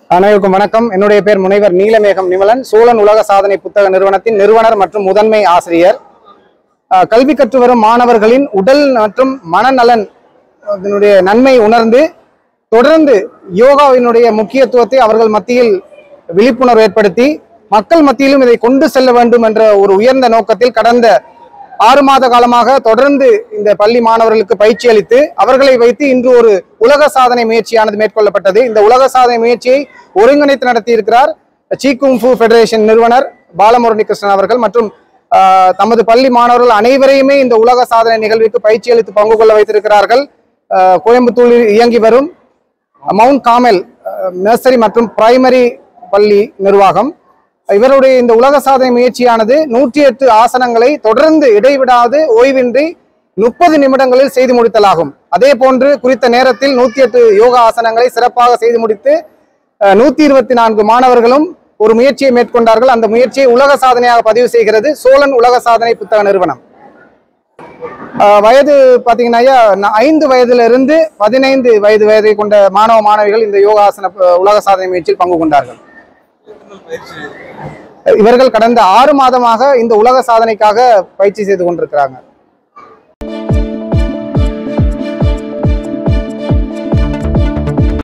அனைவருக்கும் வணக்கம் என்னுடைய பேர் முனைவர் நீலமேகம் நிமலன் சோழன் உலக சாதனை புத்தக நிறுவனத்தின் நிறுவனர் மற்றும் முதன்மை ஆசிரியர் அஹ், கல்வி கற்று வரும் மாணவர்களின் உடல் மற்றும் மனநலன் அதனுடைய நன்மை உணர்ந்து தொடர்ந்து யோகாவினுடைய முக்கியத்துவத்தை அவர்கள் மத்தியில் விழிப்புணர்வு ஏற்படுத்தி மக்கள் மத்தியிலும் இதை கொண்டு செல்ல வேண்டும் என்ற ஒரு உயர்ந்த நோக்கத்தில் கடந்த ஆறு மாத காலமாக தொடர்ந்து இந்த பள்ளி மாணவர்களுக்கு பயிற்சி அளித்து அவர்களை வைத்து இன்று ஒரு உலக சாதனை முயற்சியானது மேற்கொள்ளப்பட்டது இந்த உலக சாதனை முயற்சியை ஒருங்கிணைத்து நடத்தியிருக்கிறார் சீகுங் ஃபு ஃபெடரேஷன் நிறுவனர் பாலமுரளி கிருஷ்ணன் அவர்கள் மற்றும் ஆஹ், தமது பள்ளி மாணவர்கள் அனைவரையுமே இந்த உலக சாதனை நிகழ்விற்கு பயிற்சி அளித்து பங்கு கொள்ள வைத்திருக்கிறார்கள் ஆஹ், கோயம்புத்தூரில் இயங்கி வரும் மவுண்ட் காமெல் நர்சரி மற்றும் பிரைமரி பள்ளி நிர்வாகம் இவருடைய இந்த உலக சாதனை முயற்சியானது நூற்றி எட்டு ஆசனங்களை தொடர்ந்து இடைவிடாது ஓய்வின்றி முப்பது நிமிடங்களில் செய்து முடித்தலாகும் அதே போன்று குறித்த நேரத்தில் நூத்தி எட்டு யோகா ஆசனங்களை சிறப்பாக செய்து முடித்து நூத்தி இருபத்தி நான்கு மாணவர்களும் ஒரு முயற்சியை மேற்கொண்டார்கள் அந்த முயற்சியை உலக சாதனையாக பதிவு செய்கிறது சோழன் உலக சாதனை புத்தக நிறுவனம் அஹ் வயது பார்த்தீங்கன்னா ஐயா, ந- ஐந்து வயதுல இருந்து பதினைந்து வயது வயதை கொண்ட மாணவ மாணவிகள் இந்த யோகாசன அஹ், உலக சாதனை முயற்சியில் பங்கு கொண்டார்கள் இவர்கள் கடந்த ஆறு மாதமாக இந்த உலக சாதனைக்காக பயிற்சி செய்து கொண்டிருக்கிறாங்க